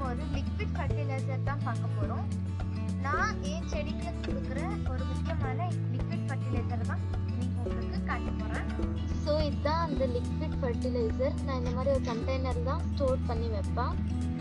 ஒரு liquid fertiliser தான் பார்க்க போகிறோம் நான் என் செடிக்கு கொடுக்குற ஒரு முக்கியமான லிக்விட் ஃபர்டிலைசர் தான் நீங்கள் உங்களுக்கு காட்ட போகிறேன் ஸோ இதுதான் அந்த லிக்விட் ஃபர்டிலைசர் நான் இந்த மாதிரி ஒரு கண்டெய்னர் தான் ஸ்டோர் பண்ணி வைப்பேன்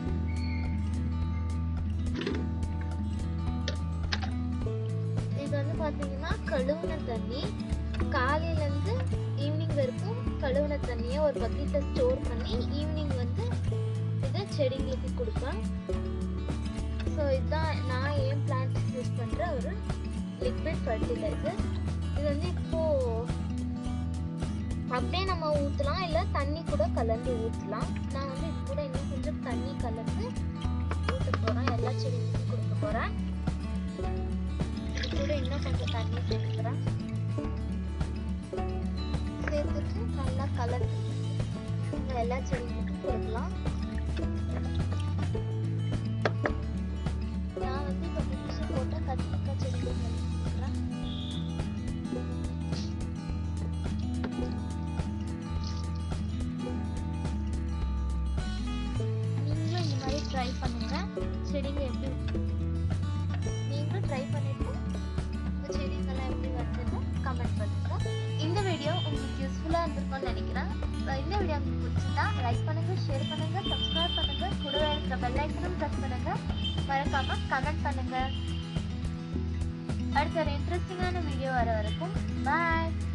இது வந்து பார்த்தீங்கன்னா கழுவுன தண்ணி காலையிலேருந்து ஈவினிங் வரைக்கும் கழுவுன தண்ணியை ஒரு பக்கெட்டில் ஸ்டோர் பண்ணி ஈவினிங் வந்து இதை செடிங்களுக்கு கொடுப்பேன் ஸோ இதுதான் நான் ஏன் பிளான்ட் யூஸ் பண்ணுற ஒரு லிக்விட் ஃபர்டிலைசர் இது வந்து இப்போது அப்படியே நம்ம ஊற்றலாம் இல்லை தண்ணி கூட கலந்து ஊற்றலாம் நான் வந்து இது கூட இன்னும் கொஞ்சம் தண்ணி கலந்து ஊற்ற போகிறேன் எல்லா செடிகளுக்கும் கொடுக்க போகிறேன் இது கூட இன்னும் கொஞ்சம் தண்ணி சேர்த்துக்கிறேன் சேர்த்துட்டு நல்லா கலந்து நம்ம எல்லா செடிகளுக்கும் கொடுக்கலாம் நான் வந்து இப்போ புதுசு போட்ட கத்திரிக்காய் செடிகள் கொடுக்குறேன் நீங்களும் இந்த மாதிரி ட்ரை பண்ணுங்க செடிங்க எப்படி நீங்களும் ட்ரை பண்ணிட்டு உங்க செடிங்கெல்லாம் எப்படி வருதுன்னு கமெண்ட் பண்ணுங்க இந்த வீடியோ உங்களுக்கு யூஸ்ஃபுல்லாக இருந்திருக்கும்னு நினைக்கிறேன் So, இந்த வீடியோ உங்களுக்கு பிடிச்சிருந்தா லைக் பண்ணுங்க ஷேர் பண்ணுங்க சப்ஸ்கிரைப் பண்ணுங்க கூடவே இருக்கிற பெல் ஐக்கனும் ப்ரெஸ் பண்ணுங்க மறக்காம கமெண்ட் பண்ணுங்க அடுத்த ஒரு இன்ட்ரெஸ்டிங்கான வீடியோ வர வரைக்கும் பாய்